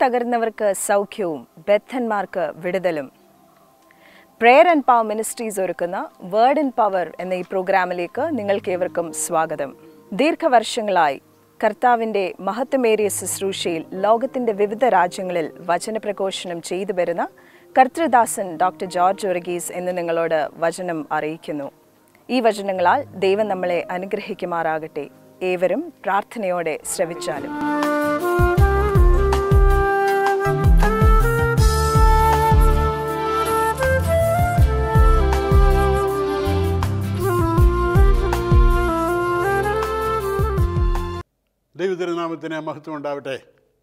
തകർന്നവർക്ക് സൗഖ്യവും ബദ്ധന്മാർക്ക് വിടുതലും പ്രെയർ ആൻഡ് പവർ മിനിസ്ട്രീസ് ഒരുക്കുന്ന വേർഡ് ആൻഡ് പവർ എന്ന ഈ പ്രോഗ്രാമിലേക്ക് നിങ്ങൾക്കേവർക്കും സ്വാഗതം ദീർഘവർഷങ്ങളായി കർത്താവിൻ്റെ മഹത്വമേറിയ ശുശ്രൂഷയിൽ ലോകത്തിൻ്റെ വിവിധ രാജ്യങ്ങളിൽ വചനപ്രഘോഷണം ചെയ്തു വരുന്ന കർത്തൃദാസൻ ഡോക്ടർ ജോർജ് ഒറഗീസ് എന്ന് നിങ്ങളോട് വചനം അറിയിക്കുന്നു ഈ വചനങ്ങളാൽ ദൈവം നമ്മളെ അനുഗ്രഹിക്കുമാറാകട്ടെ ഏവരും പ്രാർത്ഥനയോടെ ശ്രവിച്ചാലും ദൈവതിരുനാമത്തിന് മഹത്വം ഉണ്ടാവട്ടെ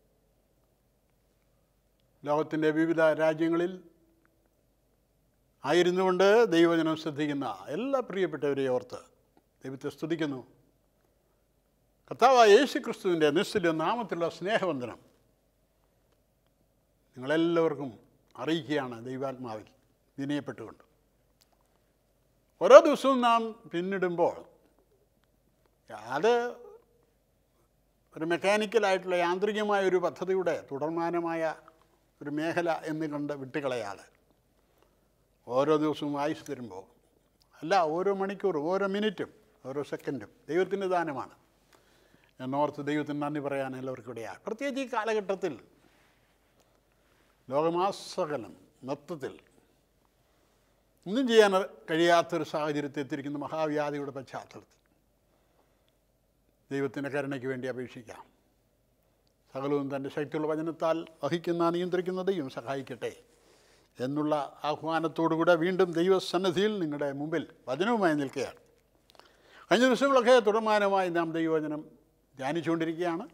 ലോകത്തിൻ്റെ വിവിധ രാജ്യങ്ങളിൽ ആയിരുന്നുകൊണ്ട് ദൈവജനം ശ്രദ്ധിക്കുന്ന എല്ലാ പ്രിയപ്പെട്ടവരെയും ഓർത്ത് ദൈവത്തെ സ്തുതിക്കുന്നു കർത്താവായ യേശു ക്രിസ്തുവിൻ്റെ നിശ്ചല നാമത്തിലുള്ള സ്നേഹവന്ദനം നിങ്ങളെല്ലാവർക്കും അറിയിക്കുകയാണ് ദൈവാത്മാവിൽ വിനയപ്പെട്ടുകൊണ്ട് ഓരോ ദിവസവും നാം പിന്നിടുമ്പോൾ അത് ഒരു മെക്കാനിക്കലായിട്ടുള്ള യാന്ത്രികമായ ഒരു പദ്ധതിയുടെ തുടർമാനമായ ഒരു മേഖല എന്ന് കണ്ട് വിട്ടുകളയാതെ ഓരോ ദിവസവും ആയുസ് തരുമ്പോൾ അല്ല ഓരോ മണിക്കൂറും ഓരോ മിനിറ്റും ഓരോ സെക്കൻഡും ദൈവത്തിൻ്റെ ദാനമാണ് എന്നോർത്ത് ദൈവത്തിന് നന്ദി പറയാൻ എല്ലാവർക്കും ഇടയാണ് പ്രത്യേകിച്ച് ഈ കാലഘട്ടത്തിൽ ലോകമാസകലം മൊത്തത്തിൽ ഒന്നും ചെയ്യാൻ കഴിയാത്തൊരു സാഹചര്യത്തിൽ എത്തിയിരിക്കുന്ന മഹാവ്യാധിയുടെ പശ്ചാത്തലത്തിൽ ദൈവത്തിൻ്റെ കരുണയ്ക്ക് വേണ്ടി അപേക്ഷിക്കാം സകലവും തൻ്റെ ശക്തിയുള്ള വചനത്താൽ വഹിക്കുന്ന നിയന്ത്രിക്കുന്ന ദൈവം സഹായിക്കട്ടെ എന്നുള്ള ആഹ്വാനത്തോടുകൂടെ വീണ്ടും ദൈവസന്നിധിയിൽ നിങ്ങളുടെ മുമ്പിൽ വചനവുമായി നിൽക്കുകയാണ് കഴിഞ്ഞ ദിവസങ്ങളൊക്കെ തുടർമാനമായി നാം ദൈവവചനം ധ്യാനിച്ചുകൊണ്ടിരിക്കുകയാണ്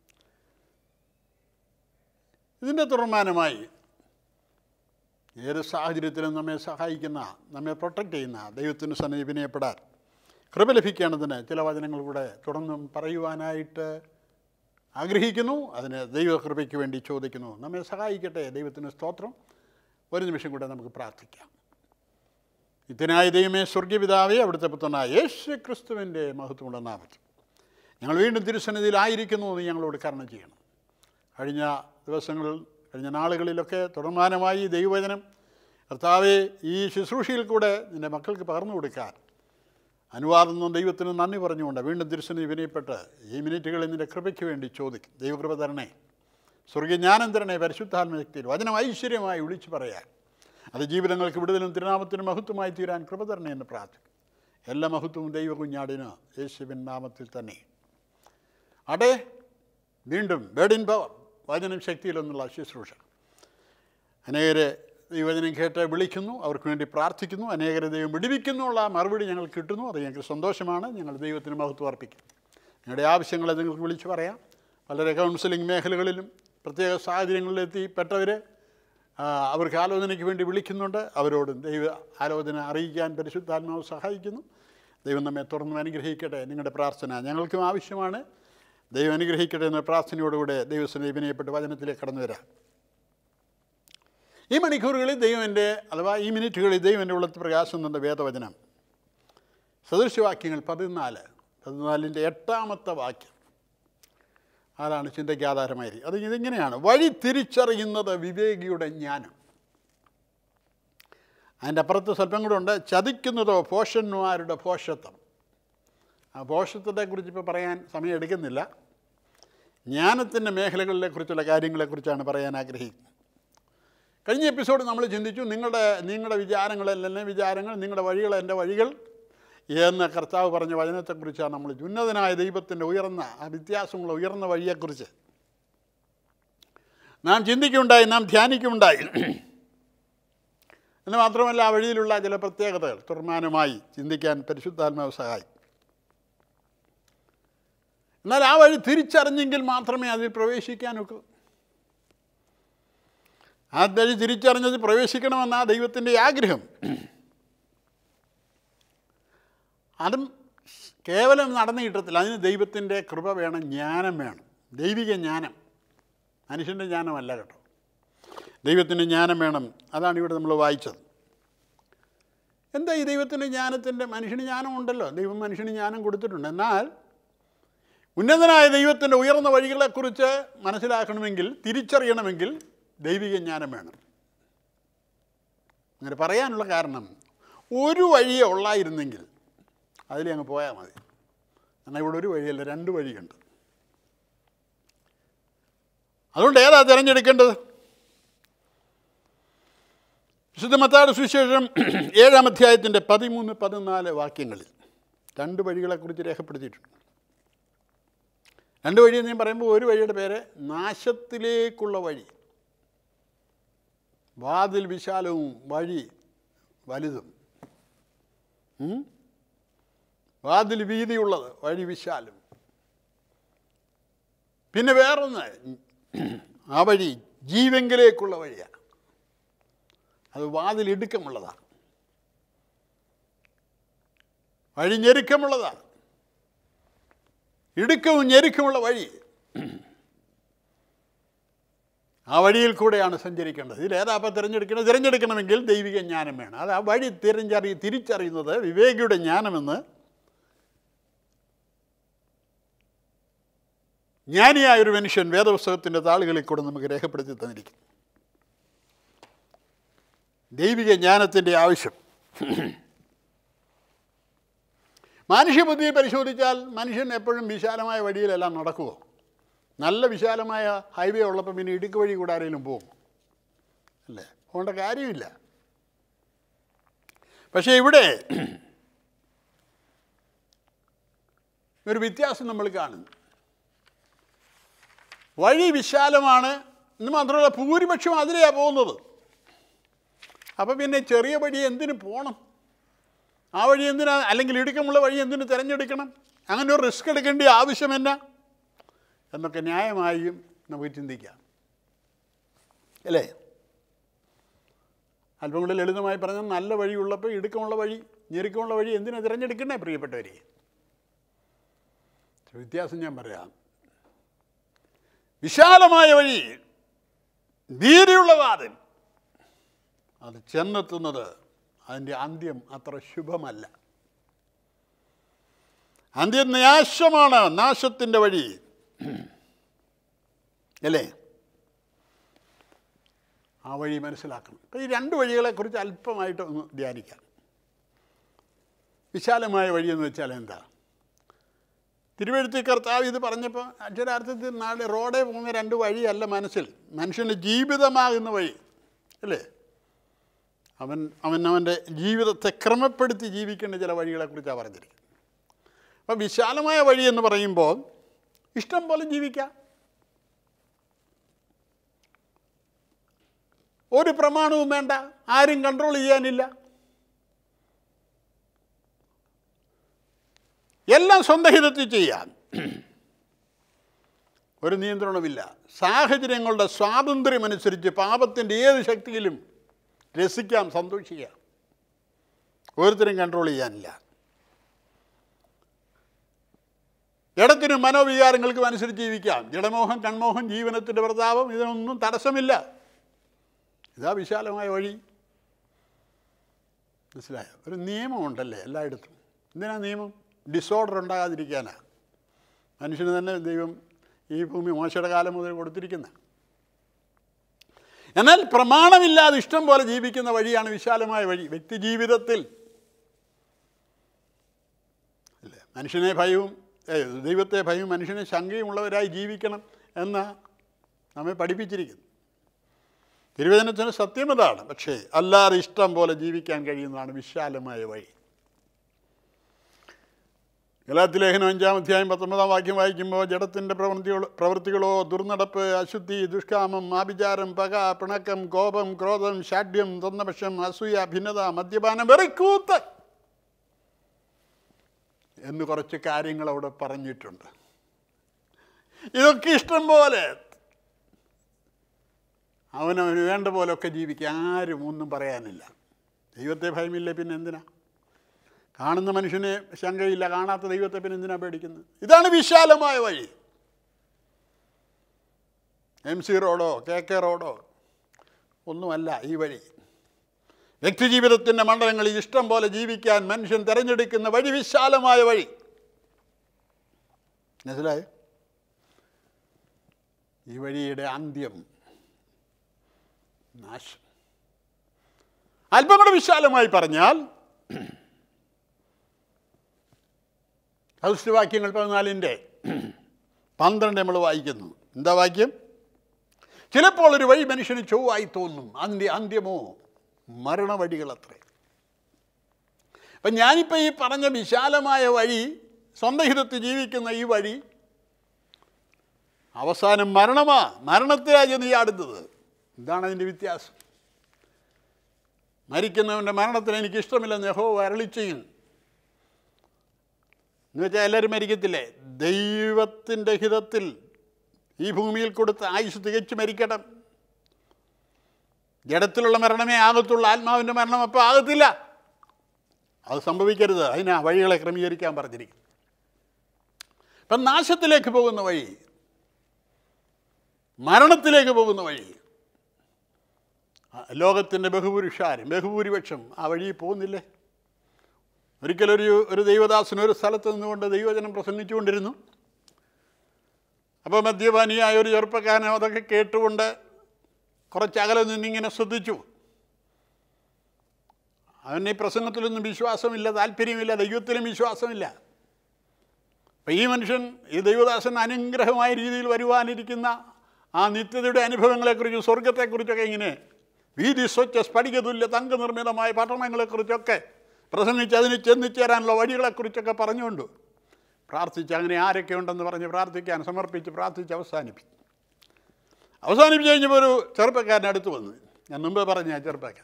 ഇതിൻ്റെ തുടർമാനമായി ഏത് സാഹചര്യത്തിലും നമ്മെ സഹായിക്കുന്ന നമ്മെ പ്രൊട്ടക്റ്റ് ചെയ്യുന്ന ദൈവത്തിന് സന്നിധി വിനയപ്പെടാൻ കൃപ ലഭിക്കേണ്ടതിന് ചില വചനങ്ങൾ കൂടെ തുടർന്നും പറയുവാനായിട്ട് ആഗ്രഹിക്കുന്നു അതിന് ദൈവകൃപയ്ക്ക് വേണ്ടി ചോദിക്കുന്നു നമ്മെ സഹായിക്കട്ടെ ദൈവത്തിന് സ്തോത്രം ഒരു നിമിഷം കൂടെ നമുക്ക് പ്രാർത്ഥിക്കാം ഇതിനായ ദൈവമേ സ്വർഗീയപിതാവേ അവിടുത്തെ പുത്രനായ യേശു ക്രിസ്തുവിൻ്റെ മഹത്വമുള്ള നാമത്തിൽ ഞങ്ങൾ വീണ്ടും തിരുസന്നിധിയിലായിരിക്കുന്നു എന്ന് ഞങ്ങളോട് കരണം ചെയ്യണം കഴിഞ്ഞ ദിവസങ്ങളിൽ കഴിഞ്ഞ നാളുകളിലൊക്കെ തുടർമാനമായി ദൈവവചനം കർത്താവെ ഈ ശുശ്രൂഷയിൽ കൂടെ നിൻ്റെ മക്കൾക്ക് പകർന്നു കൊടുക്കാൻ അനുവാദം നിന്നും ദൈവത്തിന് നന്ദി പറഞ്ഞുകൊണ്ട് വീണ്ടും തിരുസന്നിധി വിനയപ്പെട്ട് ഈ മിനിറ്റുകളിൽ നിൻ്റെ കൃപയ്ക്ക് വേണ്ടി ചോദിക്കും ദൈവകൃപ തരണേ സ്വർഗീയജ്ഞാനം തരണേ പരിശുദ്ധാത്മ ശക്തിയിൽ വചനം ഐശ്വര്യമായി വിളിച്ചു പറയാൻ അത് ജീവിതങ്ങൾക്ക് വിടുതലും തിരുനാമത്തിനും മഹത്വമായി തീരാൻ കൃപ തരണേ എന്ന് പ്രാർത്ഥിക്കും എല്ലാ മഹത്വവും ദൈവ കുഞ്ഞാടിന് യേശുവിൻ നാമത്തിൽ തന്നെ അടേ വീണ്ടും ബേഡിൻ പവർ വചനം ശക്തിയിലെന്നുള്ള ശുശ്രൂഷ അനേകരെ ദൈവചനം കേട്ട് വിളിക്കുന്നു അവർക്ക് വേണ്ടി പ്രാർത്ഥിക്കുന്നു അനേകരെ ദൈവം വിടിവിക്കുന്നുള്ള മറുപടി ഞങ്ങൾ കിട്ടുന്നു അത് ഞങ്ങൾക്ക് സന്തോഷമാണ് ഞങ്ങൾ ദൈവത്തിന് മഹത്വം അർപ്പിക്കും ഞങ്ങളുടെ ആവശ്യങ്ങളെ നിങ്ങൾക്ക് വിളിച്ചു പറയാം വളരെ കൗൺസിലിംഗ് മേഖലകളിലും പ്രത്യേക സാഹചര്യങ്ങളിലെത്തി പെട്ടവർ അവർക്ക് ആലോചനയ്ക്ക് വേണ്ടി വിളിക്കുന്നുണ്ട് അവരോട് ദൈവ ആലോചന അറിയിക്കാൻ പരിശുദ്ധാത്മാവ് സഹായിക്കുന്നു ദൈവം നമ്മെ തുറന്ന് അനുഗ്രഹിക്കട്ടെ നിങ്ങളുടെ പ്രാർത്ഥന ഞങ്ങൾക്കും ആവശ്യമാണ് ദൈവം അനുഗ്രഹിക്കട്ടെ എന്ന പ്രാർത്ഥനയോടുകൂടെ ദൈവത്തിന് വിനയപ്പെട്ട് വചനത്തിലേക്ക് കടന്നു വരാം ഈ മണിക്കൂറുകളിൽ ദൈവൻ്റെ അഥവാ ഈ മിനിറ്റുകളിൽ ദൈവൻ്റെ ഉള്ളത്ത് പ്രകാശം എന്ന വേദവചനം സദൃശവാക്യങ്ങൾ പതിനാല് പതിനാലിൻ്റെ എട്ടാമത്തെ വാക്യം അതാണ് ചിന്തയ്ക്ക് ആധാരമായി അത് ഇതിങ്ങനെയാണ് വഴി തിരിച്ചറിയുന്നത് വിവേകിയുടെ ജ്ഞാനം അതിൻ്റെ അപ്പുറത്ത് സ്വല്പം കൂടെ ഉണ്ട് ചതിക്കുന്നതോ പോഷന്മാരുടെ പോഷത്വം ആ പോഷത്വത്തെക്കുറിച്ച് ഇപ്പോൾ പറയാൻ സമയം എടുക്കുന്നില്ല ജ്ഞാനത്തിൻ്റെ മേഖലകളിലെക്കുറിച്ചുള്ള കാര്യങ്ങളെക്കുറിച്ചാണ് പറയാൻ ആഗ്രഹിക്കുന്നത് കഴിഞ്ഞ എപ്പിസോഡ് നമ്മൾ ചിന്തിച്ചു നിങ്ങളുടെ നിങ്ങളുടെ വിചാരങ്ങളെല്ലാം വിചാരങ്ങൾ നിങ്ങളുടെ വഴികൾ എൻ്റെ വഴികൾ എന്ന് കർത്താവ് പറഞ്ഞ വചനത്തെക്കുറിച്ചാണ് നമ്മൾ ഉന്നതനായ ദൈവത്തിൻ്റെ ഉയർന്ന ആ വ്യത്യാസമുള്ള ഉയർന്ന വഴിയെക്കുറിച്ച് നാം ചിന്തിക്കുണ്ടായി നാം ധ്യാനിക്കുണ്ടായി എന്ന് മാത്രമല്ല ആ വഴിയിലുള്ള ചില പ്രത്യേകതകൾ തുറമാനമായി ചിന്തിക്കാൻ പരിശുദ്ധാത്മാവ് സഹായിക്കും എന്നാൽ ആ വഴി തിരിച്ചറിഞ്ഞെങ്കിൽ മാത്രമേ അതിൽ പ്രവേശിക്കാനൊക്കൂ ആ വഴി തിരിച്ചറിഞ്ഞത് പ്രവേശിക്കണമെന്ന ആ ദൈവത്തിൻ്റെ ആഗ്രഹം അതും കേവലം നടന്നു കിട്ടത്തില്ല അതിന് ദൈവത്തിൻ്റെ കൃപ വേണം ജ്ഞാനം വേണം ദൈവിക ജ്ഞാനം മനുഷ്യൻ്റെ ജ്ഞാനമല്ല കേട്ടോ ദൈവത്തിൻ്റെ ജ്ഞാനം വേണം അതാണ് ഇവിടെ നമ്മൾ വായിച്ചത് എന്താ ഈ ദൈവത്തിൻ്റെ ജ്ഞാനത്തിൻ്റെ മനുഷ്യന് ജ്ഞാനം ഉണ്ടല്ലോ ദൈവം മനുഷ്യന് ജ്ഞാനം കൊടുത്തിട്ടുണ്ട് എന്നാൽ ഉന്നതനായ ദൈവത്തിൻ്റെ ഉയർന്ന വഴികളെക്കുറിച്ച് മനസ്സിലാക്കണമെങ്കിൽ തിരിച്ചറിയണമെങ്കിൽ ദൈവിക ജ്ഞാനം വേണം അങ്ങനെ പറയാനുള്ള കാരണം ഒരു വഴിയേ ഉള്ളായിരുന്നെങ്കിൽ അതിൽ അങ്ങ് പോയാൽ മതി എന്നാൽ ഇവിടെ ഒരു വഴിയല്ല രണ്ട് വഴിയുണ്ട് അതുകൊണ്ട് ഏതാ തിരഞ്ഞെടുക്കേണ്ടത് വിശുദ്ധ മത്താട് സുവിശേഷം ഏഴാം അധ്യായത്തിൻ്റെ പതിമൂന്ന് പതിനാല് വാക്യങ്ങളിൽ രണ്ട് വഴികളെക്കുറിച്ച് രേഖപ്പെടുത്തിയിട്ടുണ്ട് രണ്ട് വഴി എന്ന് ഞാൻ പറയുമ്പോൾ ഒരു വഴിയുടെ പേര് നാശത്തിലേക്കുള്ള വഴി വാതിൽ വിശാലവും വഴി വലുതും ഉം? വാതിൽ വീതിയുള്ളത് വഴി വിശാലും പിന്നെ വേറൊന്ന് ആ വഴി ജീവങ്കിലേക്കുള്ള വഴിയാണ് അത് വാതിൽ ഇടുക്കമുള്ളതാണ് വഴി ഞെരുക്കമുള്ളതാണ് ഇടുക്കവും ഞെരുക്കമുള്ള വഴി ആ വഴിയിൽ കൂടെയാണ് സഞ്ചരിക്കേണ്ടത് ഇതിലേതാ അപ്പം തിരഞ്ഞെടുക്കണം തിരഞ്ഞെടുക്കണമെങ്കിൽ ദൈവിക ജ്ഞാനം വേണം അത് ആ വഴി തിരഞ്ഞറി തിരിച്ചറിയുന്നത് വിവേകിയുടെ ജ്ഞാനമെന്ന് ജ്ഞാനിയായ ഒരു മനുഷ്യൻ വേദപുസ്തകത്തിൻ്റെ താളുകളിൽ കൂടെ നമുക്ക് രേഖപ്പെടുത്തി തന്നിരിക്കും ദൈവിക ജ്ഞാനത്തിൻ്റെ ആവശ്യം മനുഷ്യബുദ്ധിയെ പരിശോധിച്ചാൽ മനുഷ്യൻ എപ്പോഴും വിശാലമായ വഴിയിലെല്ലാം നടക്കുമോ നല്ല വിശാലമായ ഹൈവേ ഉള്ളപ്പോൾ പിന്നെ ഇടുക്ക് വഴി കൂടെ ആരെങ്കിലും പോകും അല്ലേ പോകേണ്ട കാര്യമില്ല പക്ഷേ ഇവിടെ ഒരു വ്യത്യാസം നമ്മൾ കാണുന്നു വഴി വിശാലമാണ് എന്ന് മാത്രമല്ല ഭൂരിപക്ഷം അതിലെയാണ് പോകുന്നത് അപ്പോൾ പിന്നെ ചെറിയ വഴി എന്തിനു പോകണം ആ വഴി എന്തിനാ അല്ലെങ്കിൽ ഇടുക്കമുള്ള വഴി എന്തിനു തിരഞ്ഞെടുക്കണം അങ്ങനെ ഒരു റിസ്ക് എടുക്കേണ്ട ആവശ്യം എന്നാ എന്നൊക്കെ ന്യായമായും നമുക്ക് ചിന്തിക്കാം അല്ലേ അല്പം കൂടെ ലളിതമായി പറഞ്ഞാൽ നല്ല വഴിയുള്ളപ്പോൾ ഇടുക്കമുള്ള വഴി ഞെരുക്കമുള്ള വഴി എന്തിനാ തിരഞ്ഞെടുക്കണേ പ്രിയപ്പെട്ടവരെ വ്യത്യാസം ഞാൻ പറയാം വിശാലമായ വഴി വീതിയുള്ള വാതിൽ അത് ചെന്നെത്തുന്നത് അതിൻ്റെ അന്ത്യം അത്ര ശുഭമല്ല അന്ത്യം നാശമാണ് നാശത്തിൻ്റെ വഴി അല്ലേ ആ വഴി മനസ്സിലാക്കണം അപ്പോൾ ഈ രണ്ട് വഴികളെക്കുറിച്ച് അല്പമായിട്ട് ഒന്ന് ധ്യാനിക്കാം വിശാലമായ വഴി എന്ന് വെച്ചാൽ എന്താ തിരുവഴുത്തി കർത്താവ് ഇത് പറഞ്ഞപ്പോൾ അക്ഷരാർത്ഥത്തിൽ നാളെ റോഡേ പോകുന്ന രണ്ട് വഴിയല്ല മനസ്സിൽ മനുഷ്യൻ്റെ ജീവിതമാകുന്ന വഴി അല്ലേ അവൻ അവൻ അവൻ്റെ ജീവിതത്തെ ക്രമപ്പെടുത്തി ജീവിക്കേണ്ട ചില വഴികളെക്കുറിച്ചാണ് പറഞ്ഞിരിക്കുന്നത് അപ്പോൾ വിശാലമായ വഴി എന്ന് പറയുമ്പോൾ ഇഷ്ടം പോലെ ജീവിക്കാം ഒരു പ്രമാണവും വേണ്ട ആരും കൺട്രോൾ ചെയ്യാനില്ല എല്ലാം സ്വന്തം ഹിതത്തിൽ ചെയ്യാം ഒരു നിയന്ത്രണമില്ല സാഹചര്യങ്ങളുടെ സ്വാതന്ത്ര്യമനുസരിച്ച് പാപത്തിൻ്റെ ഏത് ശക്തിയിലും രസിക്കാം സന്തോഷിക്കാം ഓരോരുത്തരും കൺട്രോൾ ചെയ്യാനില്ല ജഡത്തിനും മനോവികാരങ്ങൾക്കും അനുസരിച്ച് ജീവിക്കാം ജഡമോഹം കൺമോഹം ജീവനത്തിൻ്റെ പ്രതാപം ഇതിനൊന്നും തടസ്സമില്ല ഇതാ വിശാലമായ വഴി മനസ്സിലായോ ഒരു നിയമമുണ്ടല്ലേ എല്ലായിടത്തും എന്തിനാ നിയമം ഡിസോർഡർ ഉണ്ടാകാതിരിക്കാനാ മനുഷ്യന് തന്നെ ദൈവം ഈ ഭൂമി മോശയുടെ കാലം മുതൽ കൊടുത്തിരിക്കുന്ന എന്നാൽ പ്രമാണമില്ലാതെ ഇഷ്ടം പോലെ ജീവിക്കുന്ന വഴിയാണ് വിശാലമായ വഴി വ്യക്തി ജീവിതത്തിൽ അല്ലേ മനുഷ്യനെ ഭയവും ഏ, ദൈവത്തെ ഭയവും മനുഷ്യനെ ശങ്കയുമുള്ളവരായി ജീവിക്കണം എന്ന് നമ്മെ പഠിപ്പിച്ചിരിക്കുന്നു തിരുവേദനത്തിന് സത്യമതാണ് പക്ഷേ അല്ലാതെ ഇഷ്ടം പോലെ ജീവിക്കാൻ കഴിയുന്നതാണ് വിശാലമായ വഴി ഗലാത്തി ലേഖനം അഞ്ചാം അധ്യായം പത്തൊമ്പതാം വാക്യം വായിക്കുമ്പോൾ ജഡത്തിൻ്റെ പ്രവൃത്തികളോ പ്രവൃത്തികളോ ദുർനടപ്പ് അശുദ്ധി ദുഷ്കാമം ആഭിചാരം പക പിണക്കം കോപം ക്രോധം ഷാഢ്യം തൊന്നപക്ഷം അസൂയ ഭിന്നത മദ്യപാനം വെറിക്കൂത്ത് എന്ന് കുറച്ച് കാര്യങ്ങൾ അവിടെ പറഞ്ഞിട്ടുണ്ട് ഇതൊക്കെ ഇഷ്ടം പോലെ അവനവന് വേണ്ട പോലൊക്കെ ജീവിക്കുക ആരും ഒന്നും പറയാനില്ല ദൈവത്തെ ഭയമില്ല പിന്നെ എന്തിനാ കാണുന്ന മനുഷ്യനെ ശങ്കയില്ല കാണാത്ത ദൈവത്തെ പിന്നെ എന്തിനാ പേടിക്കുന്നത് ഇതാണ് വിശാലമായ വഴി എം സി റോഡോ കെ കെ റോഡോ ഒന്നുമല്ല ഈ വഴി വ്യക്തിജീവിതത്തിൻ്റെ മണ്ഡലങ്ങളിൽ ഇഷ്ടം പോലെ ജീവിക്കാൻ മനുഷ്യൻ തിരഞ്ഞെടുക്കുന്ന വഴി വിശാലമായ വഴി മനസ്സിലായോ ഈ വഴിയുടെ അന്ത്യം നാശം അല്പം കൂടെ വിശാലമായി പറഞ്ഞാൽ വാക്യങ്ങൾ പതിനാലിൻ്റെ പന്ത്രണ്ട് നമ്മൾ വായിക്കുന്നു എന്താ വാക്യം ചിലപ്പോൾ ഒരു വഴി മനുഷ്യന് ചൊവ്വായി തോന്നും അന്ത്യ അന്ത്യമോ മരണവഴികളത്രേ അപ്പം ഞാനിപ്പോൾ ഈ പറഞ്ഞ വിശാലമായ വഴി സ്വന്തം ഹിതത്തിൽ ജീവിക്കുന്ന ഈ വഴി അവസാനം മരണമാ മരണത്തിലാ ചെന്ന് ഈ അടുത്തത് ഇതാണ് അതിൻ്റെ വ്യത്യാസം മരിക്കുന്നവൻ്റെ മരണത്തിന് എനിക്ക് ഇഷ്ടമില്ലെന്ന് യഹോ അരളി ചെയ്യും എന്ന് വെച്ചാൽ എല്ലാവരും മരിക്കത്തില്ലേ ദൈവത്തിൻ്റെ ഹിതത്തിൽ ഈ ഭൂമിയിൽ കൊടുത്ത് ആയുസ് തികച്ചു മരിക്കണം ജഡത്തിലുള്ള മരണമേ ആകത്തുള്ളൂ ആത്മാവിൻ്റെ മരണം അപ്പോൾ ആകത്തില്ല അത് സംഭവിക്കരുത് അതിനാ വഴികളെ ക്രമീകരിക്കാൻ പറഞ്ഞിരിക്കും ഇപ്പം നാശത്തിലേക്ക് പോകുന്ന വഴി മരണത്തിലേക്ക് പോകുന്ന വഴി ലോകത്തിൻ്റെ ബഹുപുരുഷാരും ബഹുഭൂരിപക്ഷം ആ വഴി പോകുന്നില്ലേ ഒരിക്കലൊരു ഒരു ദൈവദാസൻ ഒരു സ്ഥലത്ത് നിന്നുകൊണ്ട് ദൈവജനം പ്രസംഗിച്ചുകൊണ്ടിരുന്നു അപ്പോൾ മദ്യപാനിയായ ഒരു ചെറുപ്പക്കാരൻ അതൊക്കെ കേട്ടുകൊണ്ട് കുറച്ച് അകലെ നിന്നിങ്ങനെ ശ്രദ്ധിച്ചു അവന് ഈ പ്രസംഗത്തിലൊന്നും വിശ്വാസമില്ല താല്പര്യമില്ല ദൈവത്തിലും വിശ്വാസമില്ല അപ്പം ഈ മനുഷ്യൻ ഈ ദൈവദാസൻ അനുഗ്രഹമായ രീതിയിൽ വരുവാനിരിക്കുന്ന ആ നിത്യതയുടെ അനുഭവങ്ങളെക്കുറിച്ചും സ്വർഗത്തെക്കുറിച്ചൊക്കെ ഇങ്ങനെ വീതി സ്വച്ഛ സ്ഫടികതുല്യ തങ്കനിർമ്മിതമായ പട്ടണങ്ങളെക്കുറിച്ചൊക്കെ പ്രസംഗിച്ച് അതിന് ചെന്നിച്ചേരാനുള്ള വഴികളെക്കുറിച്ചൊക്കെ പറഞ്ഞുകൊണ്ട് പ്രാർത്ഥിച്ച് അങ്ങനെ ആരൊക്കെ ഉണ്ടെന്ന് പറഞ്ഞ് പ്രാർത്ഥിക്കാൻ സമർപ്പിച്ച് പ്രാർത്ഥിച്ച് അവസാനിപ്പിച്ചു അവസാനിപ്പിച്ച് കഴിഞ്ഞപ്പോൾ ഒരു ചെറുപ്പക്കാരൻ അടുത്ത് വന്നു ഞാൻ മുമ്പേ പറഞ്ഞ ആ ചെറുപ്പക്കാരൻ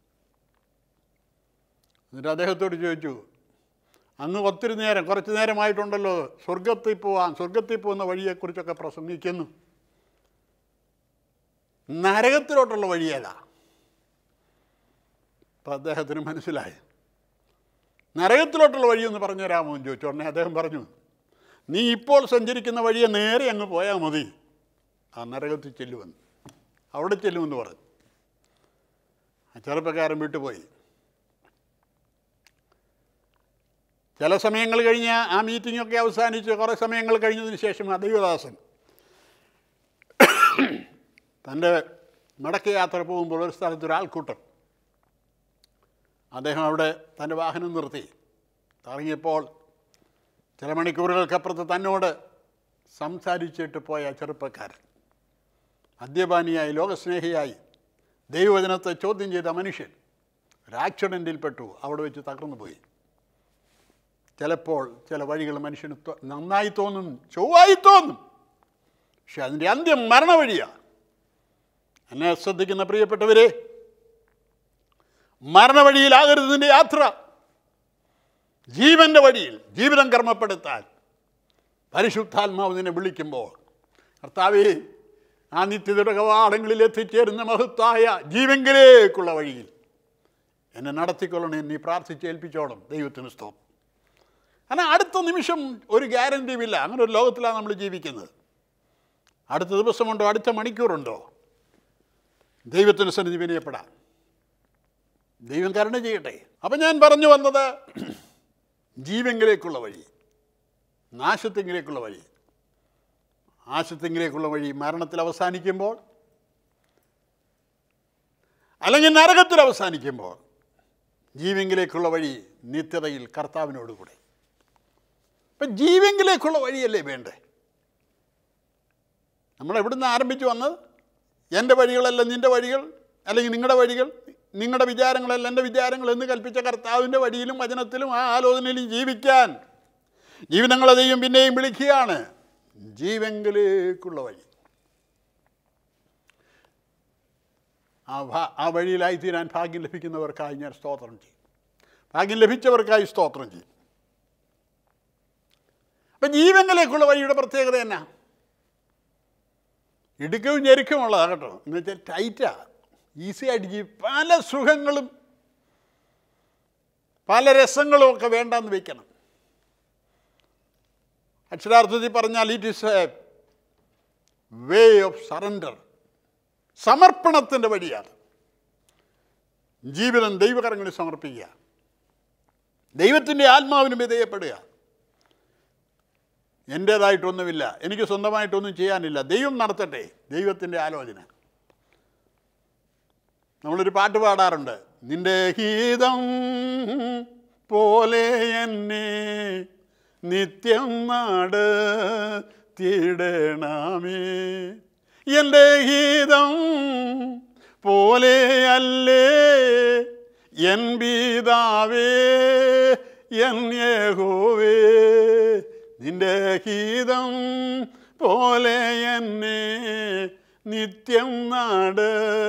എന്നിട്ട് അദ്ദേഹത്തോട് ചോദിച്ചു അങ്ങ് ഒത്തിരി നേരം കുറച്ച് നേരമായിട്ടുണ്ടല്ലോ സ്വർഗത്തിൽ പോവാൻ സ്വർഗത്തിൽ പോകുന്ന വഴിയെക്കുറിച്ചൊക്കെ പ്രസംഗിക്കുന്നു നരകത്തിലോട്ടുള്ള വഴി ഏതാ അപ്പം അദ്ദേഹത്തിന് മനസ്സിലായി നരകത്തിലോട്ടുള്ള വഴിയെന്ന് പറഞ്ഞു തരാമോ എന്ന് ചോദിച്ചു ഉടനെ അദ്ദേഹം പറഞ്ഞു നീ ഇപ്പോൾ സഞ്ചരിക്കുന്ന വഴിയെ നേരെ അങ്ങ് പോയാൽ മതി ആ നരകത്തിൽ ചെല്ലുമെന്ന് അവിടെ ചെല്ലുമെന്ന് പറഞ്ഞു ആ ചെറുപ്പക്കാരൻ വിട്ടുപോയി ചില സമയങ്ങൾ കഴിഞ്ഞ് ആ മീറ്റിങ്ങൊക്കെ അവസാനിച്ച് കുറേ സമയങ്ങൾ കഴിഞ്ഞതിന് ശേഷം ആ ദൈവദാസൻ തൻ്റെ മടക്ക യാത്ര പോകുമ്പോൾ ഒരു സ്ഥലത്ത് ഒരാൾക്കൂട്ടം അദ്ദേഹം അവിടെ തൻ്റെ വാഹനം നിർത്തി ഇറങ്ങിയപ്പോൾ ചില മണിക്കൂറുകൾക്കപ്പുറത്ത് തന്നോട് സംസാരിച്ചിട്ട് പോയ ചെറുപ്പക്കാരൻ മദ്യപാനിയായി ലോകസ്നേഹിയായി ദൈവവചനത്തെ ചോദ്യം ചെയ്ത മനുഷ്യൻ ഒരു ആക്സിഡൻറ്റിൽപ്പെട്ടു അവിടെ വെച്ച് തകർന്നു പോയി ചിലപ്പോൾ ചില വഴികൾ മനുഷ്യന് തൊ- നന്നായി തോന്നും ചൊവ്വായി തോന്നും പക്ഷെ അതിൻ്റെ അന്ത്യം മരണവഴിയാണ് എന്നെ ശ്രദ്ധിക്കുന്ന പ്രിയപ്പെട്ടവരെ മരണവഴിയിലാകരുത് നിന്റെ യാത്ര ജീവൻ്റെ വഴിയിൽ ജീവിതം കർമ്മപ്പെടുത്താൻ പരിശുദ്ധാത്മാവ് നിന്നെ വിളിക്കുമ്പോൾ കർത്താവേ ആ നിത്യതയുടെ കവാടങ്ങളിൽ എത്തിച്ചേരുന്ന മഹത്തായ ജീവങ്കിലേക്കുള്ള വഴിയിൽ എന്നെ നടത്തിക്കൊള്ളണേ നീ പ്രാർത്ഥിച്ച് ഏൽപ്പിച്ചോണം ദൈവത്തിന് സ്തോത്രം കാരണം അടുത്ത നിമിഷം ഒരു ഗ്യാരൻറ്റിയുമില്ല അങ്ങനെ ഒരു ലോകത്തിലാണ് നമ്മൾ ജീവിക്കുന്നത് അടുത്ത ദിവസമുണ്ടോ അടുത്ത മണിക്കൂറുണ്ടോ ദൈവത്തിന് സന്നിധി വിനയപ്പെടാം ദൈവം കരുണ ചെയ്യട്ടെ അപ്പം ഞാൻ പറഞ്ഞു വന്നത് ജീവങ്കിലേക്കുള്ള വഴി നാശത്തെങ്കിലേക്കുള്ള വഴി നാശത്തെങ്കിലേക്കുള്ള വഴി മരണത്തിൽ അവസാനിക്കുമ്പോൾ അല്ലെങ്കിൽ നരകത്തിൽ അവസാനിക്കുമ്പോൾ ജീവങ്കിലേക്കുള്ള വഴി നിത്യതയിൽ കർത്താവിനോടുകൂടെ അപ്പം ജീവങ്കിലേക്കുള്ള വഴിയല്ലേ വേണ്ടേ നമ്മൾ എവിടുന്ന് ആരംഭിച്ചു വന്നത് എൻ്റെ വഴികളല്ല നിൻ്റെ വഴികൾ അല്ലെങ്കിൽ നിങ്ങളുടെ വഴികൾ നിങ്ങളുടെ വിചാരങ്ങളല്ല എൻ്റെ വിചാരങ്ങൾ എന്ന് കൽപ്പിച്ച കർത്താവിൻ്റെ വഴിയിലും വചനത്തിലും ആ ആലോചനയിലും ജീവിക്കാൻ ജീവിതങ്ങളെ ദൈവം പിന്നെയും വിളിക്കുകയാണ് ജീവങ്കിലേക്കുള്ള വഴി ആ ഭാ- ആ വഴിയിലായി തീരാൻ ഭാഗ്യം ലഭിക്കുന്നവർക്കായി ഞാൻ സ്തോത്രം ചെയ്യും ഭാഗ്യം ലഭിച്ചവർക്കായി സ്തോത്രം ചെയ്യും അപ്പം ജീവങ്കിലേക്കുള്ള വഴിയുടെ പ്രത്യേകത എന്നാ ഇടുക്കവും ഞെരുക്കമുള്ളതാണ് കേട്ടോ എന്ന് വെച്ചാൽ ടൈറ്റാ ഈസി ആയിട്ട് ജീവി പല സുഖങ്ങളും പല രസങ്ങളും ഒക്കെ വേണ്ടെന്ന് വെക്കണം അക്ഷരാർത്ഥത്തിൽ പറഞ്ഞാൽ it is a way of surrender സമർപ്പണത്തിൻ്റെ വഴിയാണ് ജീവിതം ദൈവകരങ്ങളിൽ സമർപ്പിക്കുക ദൈവത്തിൻ്റെ ആത്മാവിന് വിധേയപ്പെടുക എൻ്റേതായിട്ടൊന്നുമില്ല എനിക്ക് സ്വന്തമായിട്ടൊന്നും ചെയ്യാനില്ല ദൈവം നടത്തട്ടെ ദൈവത്തിൻ്റെ ആലോചന നമ്മളൊരു പാട്ട് പാടാറുണ്ട് നിന്റെ ഗീതം പോലെ എന്നെ നിത്യം നാട് തീടണമേ എൻ്റെ ഗീതം പോലെയല്ലേ എൻ ബീതാവേ എൻ യഹോവേ നിന്റെ ഗീതം പോലെ എന്നെ നിത്യം നാട്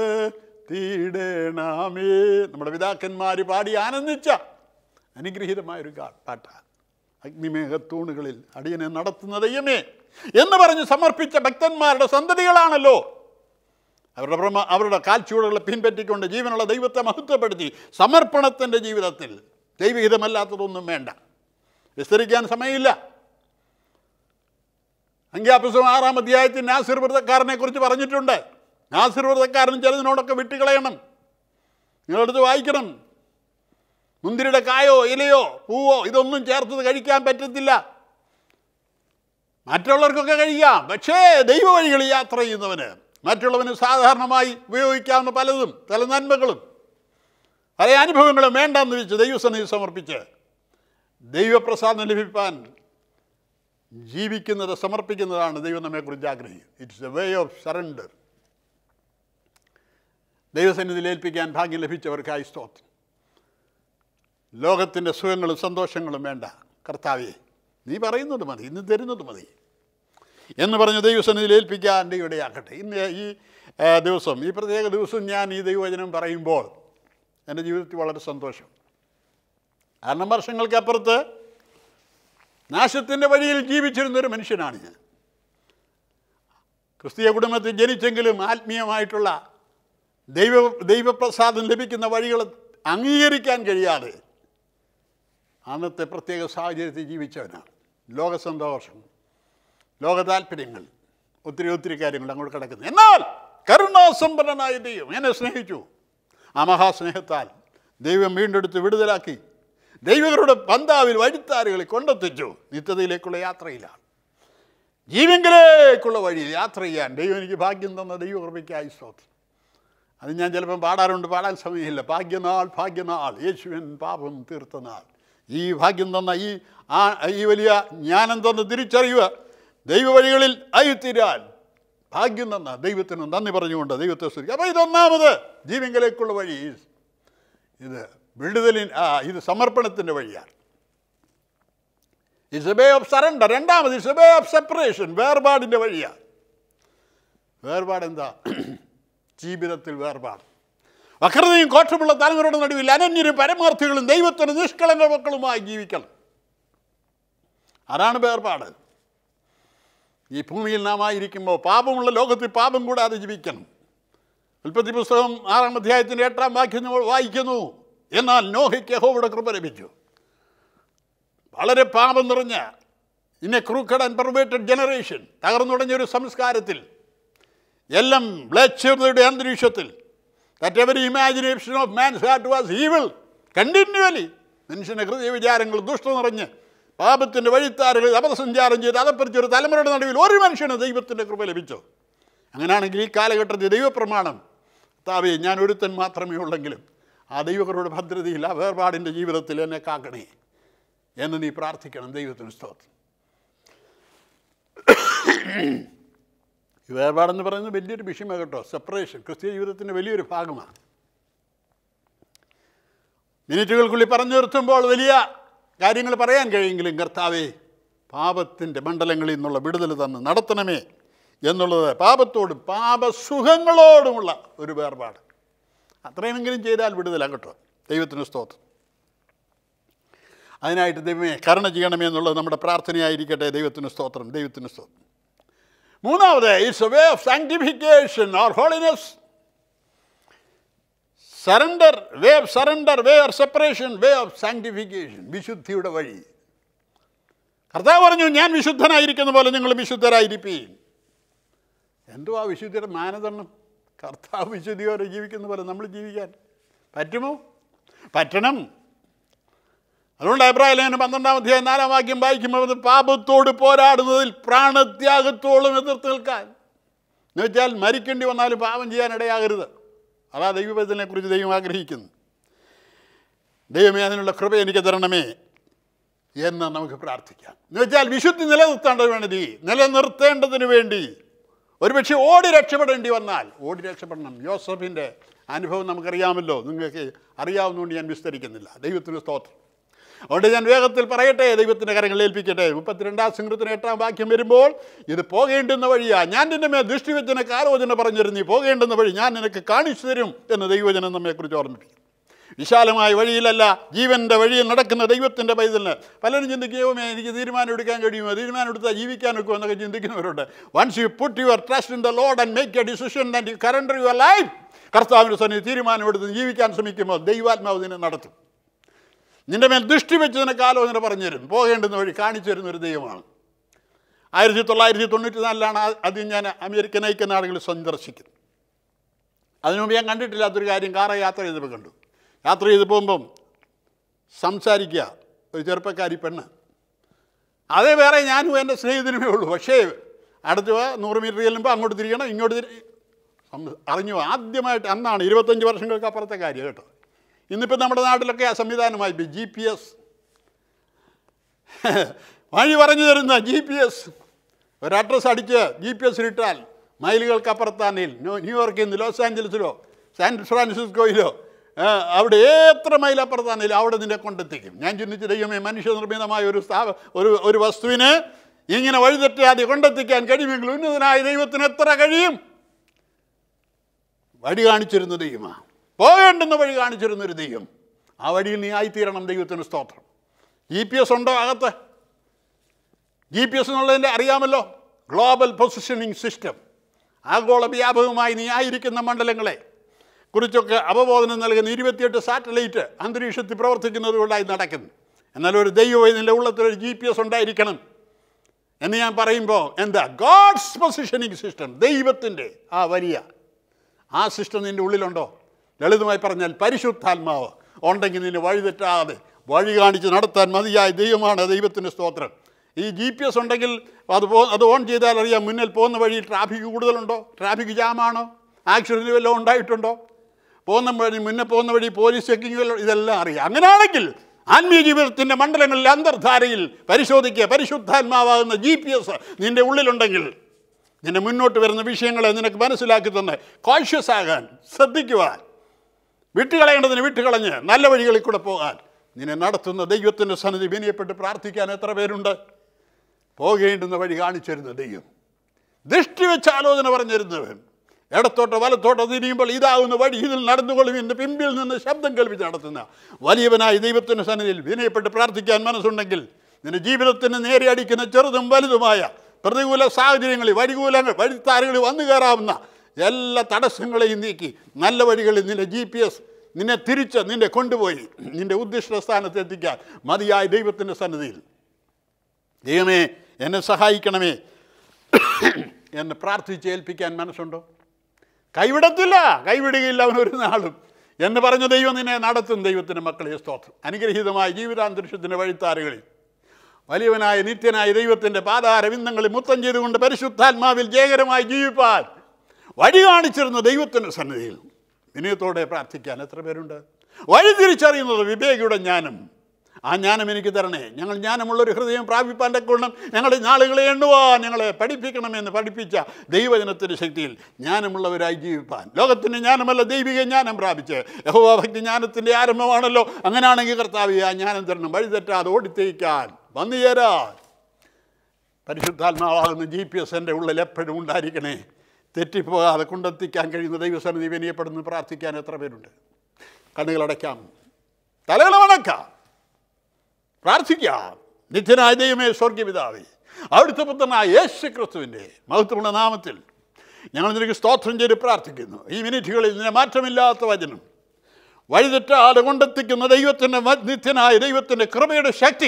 തീടണമേ നമ്മുടെ പിതാക്കന്മാർ പാടി ആനന്ദിച്ച അനുഗ്രഹീതമായൊരു കാ- പാട്ടാണ് അഗ്നിമേഘത്തൂണുകളിൽ അടിയനെ നടത്തുന്ന ദൈവമേ എന്ന് പറഞ്ഞ് സമർപ്പിച്ച ഭക്തന്മാരുടെ സന്തതികളാണല്ലോ അവരുടെ പ്രമ അവരുടെ കാൽച്ചുവടുകളെ പിൻപറ്റിക്കൊണ്ട് ജീവനുള്ള ദൈവത്തെ മഹത്വപ്പെടുത്തി സമർപ്പണത്തിൻ്റെ ജീവിതത്തിൽ ദൈവഹിതമല്ലാത്തതൊന്നും വേണ്ട വിസ്തരിക്കാൻ സമയമില്ല അങ്ക്യാപുസ്തകം ആറാം അധ്യായത്തിൽ നാസിർ വ്രതക്കാരനെ കുറിച്ച് പറഞ്ഞിട്ടുണ്ട് നാസിർ വ്രതക്കാരൻ ചിലതിനോടൊക്കെ വിട്ടുകളയണം നിങ്ങളെടുത്ത് വായിക്കണം മുന്തിരിയുടെ കായോ ഇലയോ പൂവോ ഇതൊന്നും ചേർത്തത് കഴിക്കാൻ പറ്റത്തില്ല മറ്റുള്ളവർക്കൊക്കെ കഴിക്കാം പക്ഷേ ദൈവ വഴികളിൽ യാത്ര ചെയ്യുന്നവന് മറ്റുള്ളവന് സാധാരണമായി ഉപയോഗിക്കാവുന്ന പലതും പല നന്മകളും പല അനുഭവങ്ങളും വേണ്ടെന്ന് വെച്ച് ദൈവസന്നിധി സമർപ്പിച്ച് ദൈവപ്രസാദം ലഭിപ്പാൻ ജീവിക്കുന്നത് സമർപ്പിക്കുന്നതാണ് ദൈവം നമ്മെക്കുറിച്ച് ആഗ്രഹിക്കുന്നത് it's a way of surrender ദൈവസന്നിധിയിൽ ഏൽപ്പിക്കാൻ ഭാഗ്യം ലഭിച്ചവർക്കായി സ്തോത്രം ലോകത്തിൻ്റെ സുഖങ്ങളും സന്തോഷങ്ങളും വേണ്ട കർത്താവേ നീ പറയുന്നത് മതി ഇന്ന് തരുന്നത് മതി എന്ന് പറഞ്ഞ് ദൈവസന്നിധിയിൽ ഏൽപ്പിക്കാൻ ദൈവടയാക്കട്ടെ ഇന്ന് ഈ ആ, ദിവസം ഈ പ്രത്യേക ദിവസം ഞാൻ ഈ ദൈവവചനം പറയുമ്പോൾ എൻ്റെ ജീവിതത്തിൽ വളരെ സന്തോഷം കാരണം വർഷങ്ങൾക്കപ്പുറത്ത് നാശത്തിൻ്റെ വഴിയിൽ ജീവിച്ചിരുന്നൊരു മനുഷ്യനാണ് ഞാൻ ക്രിസ്തീയ കുടുംബത്തിൽ ജനിച്ചെങ്കിലും ആത്മീയമായിട്ടുള്ള ദൈവ ദൈവപ്രസാദം ലഭിക്കുന്ന വഴികൾ അംഗീകരിക്കാൻ കഴിയാതെ അന്നത്തെ പ്രത്യേക സാഹചര്യത്തിൽ ജീവിച്ചവനാണ് ലോകസന്തോഷം ലോക താല്പര്യങ്ങൾ ഒത്തിരി ഒത്തിരി കാര്യങ്ങൾ അങ്ങോട്ട് കിടക്കുന്നു എന്നാൽ കരുണാസമ്പന്നനായ ദൈവം എന്നെ സ്നേഹിച്ചു ആ മഹാസ്നേഹത്താൽ ദൈവം വീണ്ടെടുത്ത് വിടുതലാക്കി ദൈവങ്ങളുടെ പന്താവിൽ വഴിത്താരുകളിൽ കൊണ്ടെത്തിച്ചു നിത്യതയിലേക്കുള്ള യാത്രയിലാണ് ജീവങ്കിലേക്കുള്ള വഴിയിൽ യാത്ര ചെയ്യാൻ ദൈവം എനിക്ക് ഭാഗ്യം തന്ന ദൈവകൃപയ്ക്കായി സ്തോത്രം അത് ഞാൻ ചിലപ്പം പാടാറുണ്ട് പാടാൻ സമയമില്ല ഭാഗ്യനാൾ ഭാഗ്യനാൾ യേശുവൻ പാപം തീർത്ത നാൾ ഈ ഭാഗ്യം തന്ന ഈ ആ ഈ വലിയ ജ്ഞാനം തന്ന് തിരിച്ചറിയുക ദൈവവഴികളിൽ ആയിത്തീരാൻ ഭാഗ്യം തന്ന ദൈവത്തിന് നന്ദി പറഞ്ഞുകൊണ്ട് ദൈവത്തെ സ്തുതി അപ്പോൾ ഇതൊന്നാമത് ജീവങ്കിലേക്കുള്ള വഴി ഇത് വിടുതലിൻ ആ ഇത് സമർപ്പണത്തിൻ്റെ വഴിയാണ് it's a way of surrender രണ്ടാമത് it's a way of separation വേർപാടിൻ്റെ വഴിയാണ് വേർപാട് എന്താ ജീവിതത്തിൽ വേർപാട് വക്രതയും കോട്ടമുള്ള തലമുറയുടെ നടുവിൽ അനന്യരും പരമാർത്ഥികളും ദൈവത്തിന് നിഷ്കളങ്ക മക്കളുമായി ജീവിക്കണം അതാണ് വേർപാട് ഈ ഭൂമിയിൽ നാം ആയിരിക്കുമ്പോൾ പാപമുള്ള ലോകത്തിൽ പാപം കൂടാതെ ജീവിക്കണം ഉൽപ്പത്തി പുസ്തകം ആറാം അധ്യായത്തിൻ്റെ എട്ടാം വാക്യം നമ്മൾ വായിക്കുന്നു എന്നാൽ നോഹയ്ക്ക് യഹോവയുടെ കൃപ ലഭിച്ചു വളരെ പാപം നിറഞ്ഞ ഇന്നെ ക്രൂക്കഡ് ആൻഡ് പെർവേറ്റഡ് ജനറേഷൻ തകർന്നുടഞ്ഞൊരു സംസ്കാരത്തിൽ എല്ലാം ബ്ലച്ചറുടെ അന്തരീക്ഷത്തിൽ that every imagination of man's heart was evil continually മനുഷ്യൻ്റെ ഹൃദയ വിചാരങ്ങൾ ദുഷ്ട നിറഞ്ഞ് പാപത്തിൻ്റെ വഴിത്താറുകൾ അപസഞ്ചാരം ചെയ്ത് അതപ്പറിച്ച ഒരു തലമുറയുടെ നടുവിൽ ഒരു മനുഷ്യന് ദൈവത്തിൻ്റെ കൃപ ലഭിച്ചു അങ്ങനെയാണെങ്കിൽ ഈ കാലഘട്ടത്തിൽ ദൈവപ്രമാണം താവേ ഞാൻ ഒരുത്തൻ മാത്രമേ ഉള്ളെങ്കിലും ആ ദൈവകരുടെ ഭദ്രതയിൽ ആ വേർപാടിൻ്റെ ജീവിതത്തിൽ എന്നെ കാക്കണേ എന്ന് നീ പ്രാർത്ഥിക്കണം ദൈവത്തിന് സ്തോത്രം ഈ വേർപാടെന്ന് പറയുന്നത് വലിയൊരു വിഷയമാണ് കേട്ടോ സെപ്പറേഷൻ ക്രിസ്തീയ ജീവിതത്തിൻ്റെ വലിയൊരു ഭാഗമാണ് മിനിറ്റുകൾക്കുള്ളിൽ പറഞ്ഞു നിർത്തുമ്പോൾ വലിയ കാര്യങ്ങൾ പറയാൻ കഴിയെങ്കിലും കർത്താവേ പാപത്തിൻ്റെ മണ്ഡലങ്ങളിൽ നിന്നുള്ള വിടുതൽ തന്ന് നടത്തണമേ എന്നുള്ളത് പാപത്തോടും പാപസുഖങ്ങളോടുമുള്ള ഒരു വേർപാട് അത്രയുമെങ്കിലും ചെയ്താൽ വിടുതലാണ് കേട്ടോ ദൈവത്തിന് സ്തോത്രം അതിനായിട്ട് ദൈവമേ കരുണ ചെയ്യണമേ എന്നുള്ളത് നമ്മുടെ പ്രാർത്ഥനയായിരിക്കട്ടെ ദൈവത്തിന് സ്തോത്രം ദൈവത്തിന് സ്തോത്രം മൂന്നാമത് it's a way of sanctification or holiness surrender way of surrender way of separation way of sanctification വിശുദ്ധിയുടെ വഴി കർത്താവ് പറഞ്ഞു ഞാൻ വിശുദ്ധനായിരിക്കുന്ന പോലെ നിങ്ങൾ വിശുദ്ധരായിരിപ്പീൻ എന്തുവാ വിശുദ്ധിയുടെ മാനദണ്ഡം കർത്താവ് വിശുദ്ധിയോടെ ജീവിക്കുന്ന പോലെ നമ്മൾ ജീവിക്കാൻ പറ്റുമോ പറ്റണം അതുകൊണ്ട് അഭിപ്രായ ലേഖനം പന്ത്രണ്ടാം അധ്യായം നാലാം വാക്യം വായിക്കുമ്പോൾ അത് പാപത്തോട് പോരാടുന്നതിൽ പ്രാണത്യാഗത്തോളം എതിർത്ത് നിൽക്കാൻ എന്ന് വെച്ചാൽ മരിക്കേണ്ടി വന്നാലും പാപം ചെയ്യാൻ ഇടയാകരുത് അതാ ദൈവത്തിനെ കുറിച്ച് ദൈവം ആഗ്രഹിക്കുന്നു ദൈവമേ അതിനുള്ള കൃപ എനിക്ക് തരണമേ എന്ന് നമുക്ക് പ്രാർത്ഥിക്കാം എന്ന് വെച്ചാൽ വിശുദ്ധി നിലനിർത്തേണ്ടത് വേണ്ടി നിലനിർത്തേണ്ടതിന് വേണ്ടി ഒരുപക്ഷെ ഓടി രക്ഷപ്പെടേണ്ടി വന്നാൽ ഓടി രക്ഷപ്പെടണം യോസഫിൻ്റെ അനുഭവം നമുക്കറിയാമല്ലോ നിങ്ങൾക്ക് അറിയാവുന്നതുകൊണ്ട് ഞാൻ വിസ്തരിക്കുന്നില്ല ദൈവത്തിന് സ്തോത്രം അതുകൊണ്ട് ഞാൻ വേഗത്തിൽ പറയട്ടെ ദൈവത്തിൻ്റെ കരങ്ങളിൽ ഏൽപ്പിക്കട്ടെ മുപ്പത്തിരണ്ടാം സംഘത്തിന് എട്ടാം വാക്യം വരുമ്പോൾ ഇത് പോകേണ്ടുന്ന വഴിയാ ഞാൻ നിന്റെ മേൽ ദൃഷ്ടി വെച്ച് നിനക്ക് ആലോചന പറഞ്ഞിരുന്നു നീ പോകേണ്ടുന്ന വഴി ഞാൻ നിനക്ക് കാണിച്ചു തരും എന്ന് ദൈവജനം നമ്മെക്കുറിച്ച് ഓർമ്മിപ്പിക്കും വിശാലമായ വഴിയിലല്ല ജീവൻ്റെ വഴിയിൽ നടക്കുന്ന ദൈവത്തിൻ്റെ പൈതലിന് പലരും ചിന്തിക്കുകയുമേ എനിക്ക് തീരുമാനം എടുക്കാൻ കഴിയുമോ തീരുമാനം എടുത്താൽ ജീവിക്കാൻ ഒക്കുമോ എന്നൊക്കെ ചിന്തിക്കുന്നവരുണ്ട് once you put your trust in the lord and make a decision and you surrender your life കർത്താവിൻ്റെ സന്നിധി തീരുമാനമെടുത്ത് ജീവിക്കാൻ ശ്രമിക്കുമ്പോൾ ദൈവാത്മാവ് ഇതിനെ നടത്തും നിന്റെ മേൽ ദൃഷ്ടി വെച്ച് നിനക്ക് ആലോചന പറഞ്ഞു തരും പോകേണ്ടുന്ന വഴി കാണിച്ചു തരുന്ന ഒരു ദൈവമാണ് ആയിരത്തി തൊള്ളായിരത്തി തൊണ്ണൂറ്റി നാലിലാണ് ആദ്യം ഞാൻ അമേരിക്കൻ ഐക്യനാടുകളിൽ സന്ദർശിക്കുന്നത് അതിനു മുമ്പ് ഞാൻ കണ്ടിട്ടില്ലാത്തൊരു കാര്യം കാറ് യാത്ര ചെയ്തപ്പോൾ കണ്ടു യാത്ര ചെയ്ത് പോകുമ്പം സംസാരിക്കുക ഒരു ചെറുപ്പക്കാരി പെണ്ണ് അതേ വേറെ ഞാനും എൻ്റെ സ്നേഹിതനുമേ ഉള്ളൂ പക്ഷേ അടുത്ത് വാ, നൂറ് മീറ്റർ ചെല്ലുമ്പോൾ അങ്ങോട്ട് തിരിയണം ഇങ്ങോട്ട് തിരി സം- അറിഞ്ഞു ആദ്യമായിട്ട് അന്നാണ് ഇരുപത്തഞ്ച് വർഷങ്ങൾക്ക് അപ്പുറത്തെ കാര്യം കേട്ടോ ഇന്നിപ്പോൾ നമ്മുടെ നാട്ടിലൊക്കെ ആ സംവിധാനമായി ജി പി എസ് വഴി പറഞ്ഞു തരുന്ന ജി പി എസ് ഒരു അഡ്രസ്സ് അടിച്ച് ജി പി എസ് ഇട്ടാൽ മൈലുകൾക്ക് അപ്പുറത്താണെങ്കിൽ ന്യൂയോർക്കിൽ നിന്ന് ലോസ് ആഞ്ചലസിലോ സാൻ ഫ്രാൻസിസ്കോയിലോ ആ, അവിടെ എത്ര മൈൽ അപ്പുറത്താണെങ്കിലും അവിടെ നിന്നെ കൊണ്ടെത്തിക്കും ഞാൻ ചിന്തിച്ച ദൈവമേ മനുഷ്യനിർമ്മിതമായ ഒരു സ്ഥാപ ഒരു ഒരു വസ്തുവിന് ഇങ്ങനെ വഴിതെറ്റാതെ കൊണ്ടെത്തിക്കാൻ കഴിയുമെങ്കിൽ ഉന്നതനായ ദൈവത്തിന് എത്ര കഴിയും വഴി കാണിച്ചിരുന്ന ദൈവമാണ് പോകേണ്ടുന്ന വഴി കാണിച്ചിരുന്ന ഒരു ദൈവം ആ വഴിയിൽ നീ ആയിത്തീരണം ദൈവത്തിന് സ്തോത്രം ജി പി എസ് ഉണ്ടോ അകത്ത് ജി പി എസ് എന്നുള്ളതിൻ്റെ അറിയാമല്ലോ ഗ്ലോബൽ പൊസിഷനിങ് സിസ്റ്റം ആഗോള വ്യാപകമായി നീ ആയിരിക്കുന്ന മണ്ഡലങ്ങളെ കുറിച്ചൊക്കെ അവബോധനം നൽകുന്ന ഇരുപത്തിയെട്ട് സാറ്റലൈറ്റ് അന്തരീക്ഷത്തിൽ പ്രവർത്തിക്കുന്നത് കൊണ്ടായി നടക്കുന്നു എന്നാൽ ഒരു ദൈവമായി നിൻ്റെ ഉള്ളത്തിലൊരു ജി പി എസ് ഉണ്ടായിരിക്കണം എന്ന് ഞാൻ പറയുമ്പോൾ എന്താ ഗോഡ്സ് പൊസിഷനിങ് സിസ്റ്റം ദൈവത്തിൻ്റെ ആ വലിയ ആ സിസ്റ്റം നിൻ്റെ ഉള്ളിലുണ്ടോ ലളിതമായി പറഞ്ഞാൽ പരിശുദ്ധാത്മാവ് ഉണ്ടെങ്കിൽ നിന്നെ വഴിതെറ്റാതെ വഴി കാണിച്ച് നടത്താൻ മതിയായ ദൈവമാണ് ദൈവത്തിൻ്റെ സ്തോത്രം ഈ ജി പി എസ് ഉണ്ടെങ്കിൽ അത് പോ അത് ഓൺ ചെയ്താൽ അറിയാം മുന്നിൽ പോകുന്ന വഴി ട്രാഫിക് കൂടുതലുണ്ടോ ട്രാഫിക് ജാമാണോ ആക്സിഡൻറ്റ് വല്ലതും ഉണ്ടായിട്ടുണ്ടോ പോകുന്ന വഴി മുന്നേ പോകുന്ന വഴി പോലീസ് ചെക്കിങ് വല്ലതും ഇതെല്ലാം അറിയാം അങ്ങനെയാണെങ്കിൽ ആത്മീയ ജീവിതത്തിൻ്റെ മണ്ഡലങ്ങളിൽ അന്തർധാരയിൽ പരിശോധിക്കുക പരിശുദ്ധാത്മാവാകുന്ന ജി പി എസ് നിൻ്റെ ഉള്ളിലുണ്ടെങ്കിൽ നിന്നെ മുന്നോട്ട് വരുന്ന വിഷയങ്ങളെ നിനക്ക് മനസ്സിലാക്കി തന്നെ കോഷ്യസ് ആകാൻ ശ്രദ്ധിക്കുവാൻ വിട്ടുകളയേണ്ടതിന് വിട്ടുകളഞ്ഞ് നല്ല വഴികളിൽ കൂടെ പോകാൻ നിന്നെ നടത്തുന്ന ദൈവത്തിൻ്റെ സന്നിധി വിനയപ്പെട്ട് പ്രാർത്ഥിക്കാൻ എത്ര പേരുണ്ട് പോകേണ്ടുന്ന വഴി കാണിച്ചു തരുന്ന ദൈവം ദൃഷ്ടി വെച്ച് ആലോചന പറഞ്ഞിരുന്നവൻ ഇടത്തോട്ടോ വലത്തോട്ടോ തിരിയുമ്പോൾ ഇതാവുന്ന വഴി ഇതിൽ നടന്നുകൊള്ളും എന്ന് പിമ്പിൽ നിന്ന് ശബ്ദം കേൾപ്പിച്ച് നടത്തുന്ന വലിയവനായി ദൈവത്തിൻ്റെ സന്നിധിയിൽ വിനയപ്പെട്ട് പ്രാർത്ഥിക്കാൻ മനസ്സുണ്ടെങ്കിൽ നിന്റെ ജീവിതത്തിന് നേരെ അടിക്കുന്ന ചെറുതും വലുതുമായ പ്രതികൂല സാഹചര്യങ്ങളിൽ വഴികൂലങ്ങൾ വഴിത്താരുകളിൽ വന്നു കയറാവുന്ന എല്ലാ തടസ്സങ്ങളെയും നീക്കി നല്ല വഴികളിൽ നിന്റെ ജി പി എസ് നിന്നെ തിരിച്ച് നിന്നെ കൊണ്ടുപോയി നിന്റെ ഉദ്ദിഷ്ട സ്ഥാനത്ത് എത്തിക്കാൻ മതിയായ ദൈവത്തിൻ്റെ സന്നിധിയിൽ ദൈവമേ എന്നെ സഹായിക്കണമേ എന്ന് പ്രാർത്ഥിച്ച് ഏൽപ്പിക്കാൻ മനസ്സുണ്ടോ കൈവിടത്തില്ല കൈവിടുകയില്ല അവൻ ഒരു നാളും എന്ന് പറഞ്ഞ ദൈവം നിന്നെ നടത്തും ദൈവത്തിൻ്റെ മക്കളെ സ്തോത്രം അനുഗ്രഹീതമായ ജീവിതാന്തരീക്ഷത്തിൻ്റെ വഴിത്താറുകളിൽ വലിയവനായ നിത്യനായ ദൈവത്തിൻ്റെ പാതാര വിന്ദങ്ങളിൽ മുത്തം ചെയ്തുകൊണ്ട് പരിശുദ്ധാത്മാവിൽ ജയകരമായി ജീവിപ്പാൻ വഴി കാണിച്ചിരുന്ന ദൈവത്തിൻ്റെ സന്നിധിയിൽ വിനയത്തോടെ പ്രാർത്ഥിക്കാൻ എത്ര പേരുണ്ട് വഴി തിരിച്ചറിയുന്നത് വിവേകിയുടെ ജ്ഞാനം ആ ജ്ഞാനം എനിക്ക് തരണേ ഞങ്ങൾ ജ്ഞാനമുള്ളൊരു ഹൃദയം പ്രാപിപ്പാൻ തക്കവണ്ണം ഞങ്ങളുടെ നാളുകളെ എണ്ണുവാൻ ഞങ്ങളെ പഠിപ്പിക്കണമെന്ന് പഠിപ്പിച്ച ദൈവജനത്തിൻ്റെ ശക്തിയിൽ ജ്ഞാനമുള്ളവരായി ജീവിപ്പാൻ ലോകത്തിൻ്റെ ജ്ഞാനമല്ല ദൈവിക ജ്ഞാനം പ്രാപിച്ച് യഹോഭക്തി ജ്ഞാനത്തിൻ്റെ ആരംഭമാണല്ലോ അങ്ങനെയാണെങ്കിൽ കർത്താവ് ആ ജ്ഞാനം തരണം വഴി തെറ്റാതെ ഓടിത്തേക്കാൻ വന്നു ചേരാൻ പരിശുദ്ധാത്മാവാകുന്ന ജി പി എസ് എൻ്റെ ഉള്ളിൽ എപ്പോഴും ഉണ്ടായിരിക്കണേ തെറ്റിപ്പോകാതെ കൊണ്ടെത്തിക്കാൻ കഴിയുന്ന ദൈവസന്നിധി വിനയപ്പെടുന്നു പ്രാർത്ഥിക്കാൻ എത്ര പേരുണ്ട് കണ്ണുകളടയ്ക്കാം തലകൾ വണക്കാം പ്രാർത്ഥിക്കാം നിത്യനായ ദൈവമേ സ്വർഗപിതാവേ അവിടുത്തെ പുത്രനായ യേശു ക്രിസ്തുവിൻ്റെ മഹത്വമുള്ള നാമത്തിൽ ഞങ്ങൾ നിനക്ക് സ്തോത്രം ചെയ്ത് പ്രാർത്ഥിക്കുന്നു ഈ മിനിറ്റുകളിൽ നിന്നെ മാറ്റമില്ലാത്ത വചനം വഴിതെറ്റാതെ കൊണ്ടെത്തിക്കുന്ന ദൈവത്തിൻ്റെ മ- നിത്യനായ ദൈവത്തിൻ്റെ കൃപയുടെ ശക്തി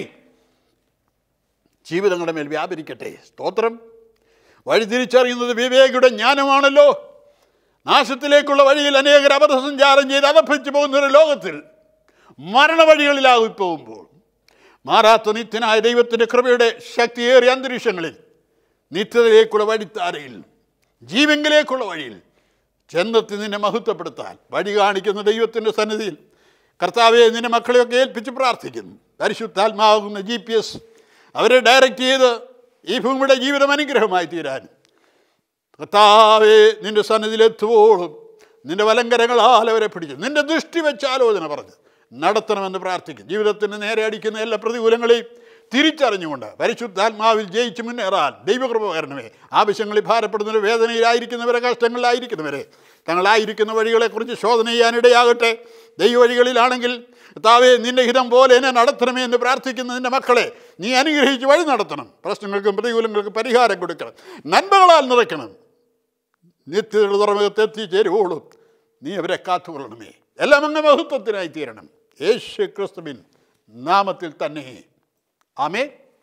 ജീവിതങ്ങളുടെ മേൽ വ്യാപരിക്കട്ടെ സ്തോത്രം വഴി തിരിച്ചറിയുന്നത് വിവേകിയുടെ ജ്ഞാനമാണല്ലോ നാശത്തിലേക്കുള്ള വഴിയിൽ അനേകർ അബദ്ധസഞ്ചാരം ചെയ്ത് അതപ്പിച്ചു പോകുന്ന ഒരു ലോകത്തിൽ മരണവഴികളിലാകി പോകുമ്പോൾ മാറാത്ത നിത്യനായ ദൈവത്തിൻ്റെ കൃപയുടെ ശക്തിയേറിയ അന്തരീക്ഷങ്ങളിൽ നിത്യതയിലേക്കുള്ള വഴിത്താരയിൽ ജീവങ്കിലേക്കുള്ള വഴിയിൽ ചെന്നെത്തി നിന്നെ മഹത്വപ്പെടുത്താൻ വഴി കാണിക്കുന്ന ദൈവത്തിൻ്റെ സന്നിധിയിൽ കർത്താവെ നിന്റെ മക്കളെയൊക്കെ ഏൽപ്പിച്ച് പ്രാർത്ഥിക്കുന്നു പരിശുദ്ധാത്മാവുന്ന ജി പി എസ് അവരെ ഡയറക്റ്റ് ചെയ്ത് ഈ ഭൂമിയുടെ ജീവിതം അനുഗ്രഹമായി തീരാൻ കർത്താവെ നിന്റെ സന്നിധിയിലെത്തുവോളും നിന്റെ വലങ്കരങ്ങളാൽ അവരെ പിടിച്ചു നിന്റെ ദൃഷ്ടി വെച്ച് ആലോചന പറഞ്ഞ് നടത്തണമെന്ന് പ്രാർത്ഥിക്കും ജീവിതത്തിന് നേരെ അടിക്കുന്ന എല്ലാ പ്രതികൂലങ്ങളെയും തിരിച്ചറിഞ്ഞുകൊണ്ട് പരിശുദ്ധാത്മാവിൽ ജയിച്ച് മുന്നേറാൻ ദൈവകൃപ വരണമേ ആവശ്യങ്ങളിൽ ഭാരപ്പെടുന്നവർ വേദനയിലായിരിക്കുന്നവരെ കഷ്ടങ്ങളിലായിരിക്കുന്നവരെ തങ്ങളായിരിക്കുന്ന വഴികളെക്കുറിച്ച് ശോധന ചെയ്യാനിടയാകട്ടെ ദൈവവഴികളിലാണെങ്കിൽ താവേ നിന്റെ ഹിതം പോലെ എന്നെ നടത്തണമേ എന്ന് പ്രാർത്ഥിക്കുന്ന നിന്റെ മക്കളെ നീ അനുഗ്രഹിച്ച് വഴി നടത്തണം പ്രശ്നങ്ങൾക്കും പ്രതികൂലങ്ങൾക്കും പരിഹാരം കൊടുക്കണം നന്മകളാൽ നിറയ്ക്കണം നിത്യതയുടെ തുറമുഖത്ത് എത്തിച്ചേരുവോളും നീ അവരെ കാത്തുകൊള്ളണമേ എല്ലാം അങ്ങ് മഹത്വത്തിനായി തീരണം യേശു ക്രിസ്തുവിൻ നാമത്തിൽ തന്നെ ആമേ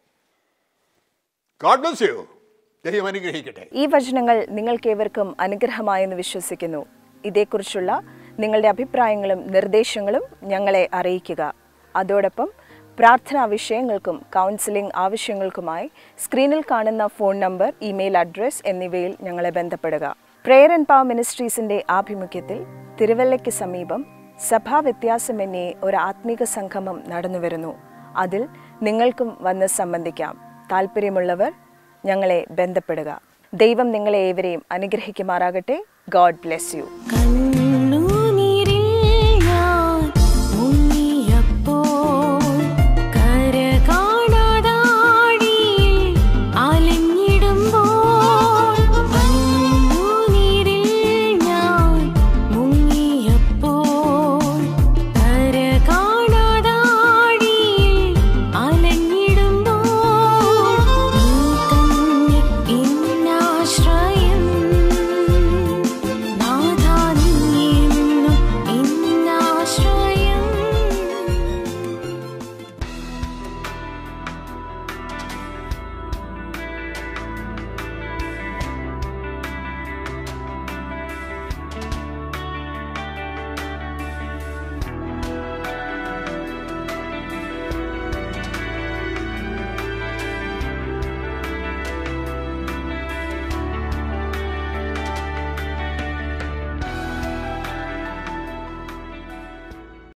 ഗോഡ് ബ്ലസ് യു ദൈവം അനുഗ്രഹിക്കട്ടെ ഈ വചനങ്ങൾ നിങ്ങൾക്കേവർക്കും അനുഗ്രഹമായെന്ന് വിശ്വസിക്കുന്നു ഇതേക്കുറിച്ചുള്ള നിങ്ങളുടെ അഭിപ്രായങ്ങളും നിർദ്ദേശങ്ങളും ഞങ്ങളെ അറിയിക്കുക അതോടൊപ്പം പ്രാർത്ഥനാ വിഷയങ്ങൾക്കും കൗൺസിലിംഗ് ആവശ്യങ്ങൾക്കുമായി സ്ക്രീനിൽ കാണുന്ന ഫോൺ നമ്പർ ഇമെയിൽ അഡ്രസ് എന്നിവയിൽ ഞങ്ങളെ ബന്ധപ്പെടുക പ്രെയർ ആൻഡ് പവർ മിനിസ്ട്രീസിന്റെ ആഭിമുഖ്യത്തിൽ തിരുവല്ലയ്ക്ക് സമീപം സഭാവ്യത്യാസമെന്നേ ഒരു ആത്മീക സംഗമം നടന്നുവരുന്നു അതിൽ നിങ്ങൾക്കും വന്ന് സംബന്ധിക്കാം താല്പര്യമുള്ളവർ ഞങ്ങളെ ബന്ധപ്പെടുക ദൈവം നിങ്ങളെ ഏവരെയും അനുഗ്രഹിക്കുമാറാകട്ടെ ഗോഡ് ബ്ലെസ് യു കൽ